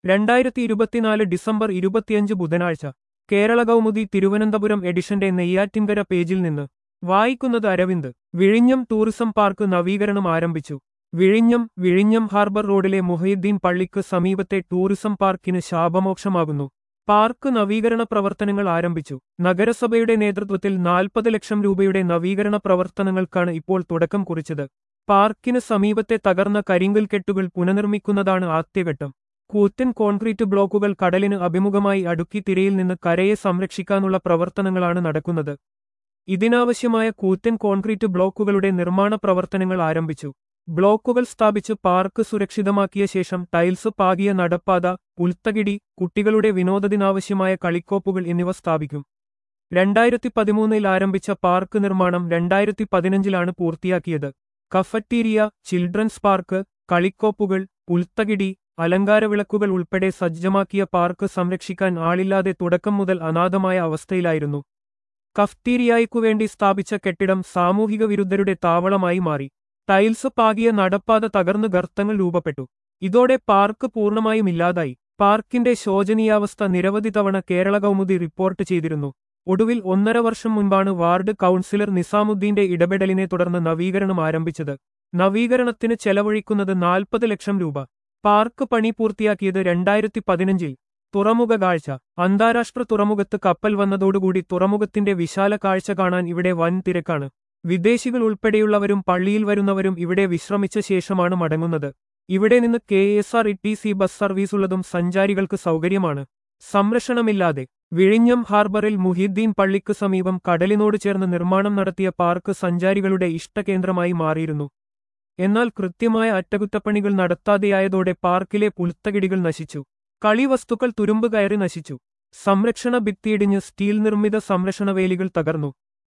രണ്ടായിരത്തി ഇരുപത്തിനാല് ഡിസംബർ ഇരുപത്തിയഞ്ച് ബുധനാഴ്ച കേരള കൗമുദി തിരുവനന്തപുരം എഡിഷന്റെ നെയ്യാറ്റിൻകര പേജിൽ നിന്ന് വായിക്കുന്നത് അരവിന്ദ് വിഴിഞ്ഞം ടൂറിസം പാർക്ക് നവീകരണം ആരംഭിച്ചു വിഴിഞ്ഞം വിഴിഞ്ഞം ഹാർബർ റോഡിലെ മുഹയുദ്ദീൻ പള്ളിക്ക് സമീപത്തെ ടൂറിസം പാർക്കിന് ശാപമോക്ഷമാകുന്നു പാർക്ക് നവീകരണ പ്രവർത്തനങ്ങൾ ആരംഭിച്ചു നഗരസഭയുടെ നേതൃത്വത്തിൽ നാൽപ്പത് ലക്ഷം രൂപയുടെ നവീകരണ പ്രവർത്തനങ്ങൾക്കാണ് ഇപ്പോൾ തുടക്കം കുറിച്ചത് പാർക്കിന് സമീപത്തെ തകർന്ന കരിങ്കൽ കെട്ടുകൾ പുനർനിർമ്മിക്കുന്നതാണ് ആദ്യഘട്ടം കൂറ്റൻ കോൺക്രീറ്റ് ബ്ലോക്കുകൾ കടലിന് അഭിമുഖമായി അടുക്കി തിരയിൽ നിന്ന് കരയെ സംരക്ഷിക്കാനുള്ള പ്രവർത്തനങ്ങളാണ് നടക്കുന്നത് ഇതിനാവശ്യമായ കൂറ്റൻ കോൺക്രീറ്റ് ബ്ലോക്കുകളുടെ നിർമ്മാണ പ്രവർത്തനങ്ങൾ ആരംഭിച്ചു ബ്ലോക്കുകൾ സ്ഥാപിച്ച് പാർക്ക് സുരക്ഷിതമാക്കിയ ശേഷം ടൈൽസ് പാകിയ നടപ്പാത പുൽത്തകിടി കുട്ടികളുടെ വിനോദത്തിനാവശ്യമായ കളിക്കോപ്പുകൾ എന്നിവ സ്ഥാപിക്കും രണ്ടായിരത്തി പതിമൂന്നിൽ ആരംഭിച്ച പാർക്ക് നിർമ്മാണം രണ്ടായിരത്തി പതിനഞ്ചിലാണ് പൂർത്തിയാക്കിയത് കഫറ്റീരിയ ചിൽഡ്രൻസ് പാർക്ക് കളിക്കോപ്പുകൾ പുൽത്തകിടി അലങ്കാരവിളക്കുകൾ ഉൾപ്പെടെ സജ്ജമാക്കിയ പാർക്ക് സംരക്ഷിക്കാൻ ആളില്ലാതെ തുടക്കം മുതൽ അനാഥമായ അവസ്ഥയിലായിരുന്നു കഫ്റ്റീരിയായ്ക്കുവേണ്ടി സ്ഥാപിച്ച കെട്ടിടം സാമൂഹിക വിരുദ്ധരുടെ താവളമായി മാറി ടൈൽസ് പാകിയ നടപ്പാത തകർന്ന് ഗർത്തങ്ങൾ രൂപപ്പെട്ടു ഇതോടെ പാർക്ക് പൂർണ്ണമായും ഇല്ലാതായി പാർക്കിന്റെ ശോചനീയാവസ്ഥ നിരവധി തവണ കേരള കൗമുദി റിപ്പോർട്ട് ചെയ്തിരുന്നു ഒടുവിൽ ഒന്നര വർഷം മുൻപാണ് വാർഡ് കൗൺസിലർ നിസാമുദ്ദീന്റെ ഇടപെടലിനെ തുടർന്ന് നവീകരണം ആരംഭിച്ചത് നവീകരണത്തിന് ചെലവഴിക്കുന്നത് നാൽപ്പത് ലക്ഷം രൂപ പാർക്ക് പണി പൂർത്തിയാക്കിയത് രണ്ടായിരത്തി പതിനഞ്ചിൽ തുറമുഖ കാഴ്ച അന്താരാഷ്ട്ര തുറമുഖത്ത് കപ്പൽ വന്നതോടുകൂടി തുറമുഖത്തിന്റെ വിശാല കാഴ്ച കാണാൻ ഇവിടെ വൻ തിരക്കാണ് വിദേശികൾ ഉൾപ്പെടെയുള്ളവരും പള്ളിയിൽ വരുന്നവരും ഇവിടെ വിശ്രമിച്ച ശേഷമാണ് മടങ്ങുന്നത് ഇവിടെ നിന്ന് K S R E T C bus സർവീസുള്ളതും സഞ്ചാരികൾക്ക് സൗകര്യമാണ് സംരക്ഷണമില്ലാതെ വിഴിഞ്ഞം ഹാർബറിൽ മുഹിദ്ദീൻ പള്ളിക്ക് സമീപം കടലിനോട് ചേർന്ന് നിർമ്മാണം നടത്തിയ പാർക്ക് സഞ്ചാരികളുടെ ഇഷ്ടകേന്ദ്രമായി മാറിയിരുന്നു എന്നാൽ കൃത്യമായ അറ്റകുറ്റപ്പണികൾ നടത്താതെയായതോടെ പാർക്കിലെ പുൽത്തകിടികൾ നശിച്ചു കളിവസ്തുക്കൾ തുരുമ്പ് കയറി നശിച്ചു സംരക്ഷണ ഭിത്തിയിടിഞ്ഞ് സ്റ്റീൽ നിർമ്മിത സംരക്ഷണ വേലികൾ തകർന്നു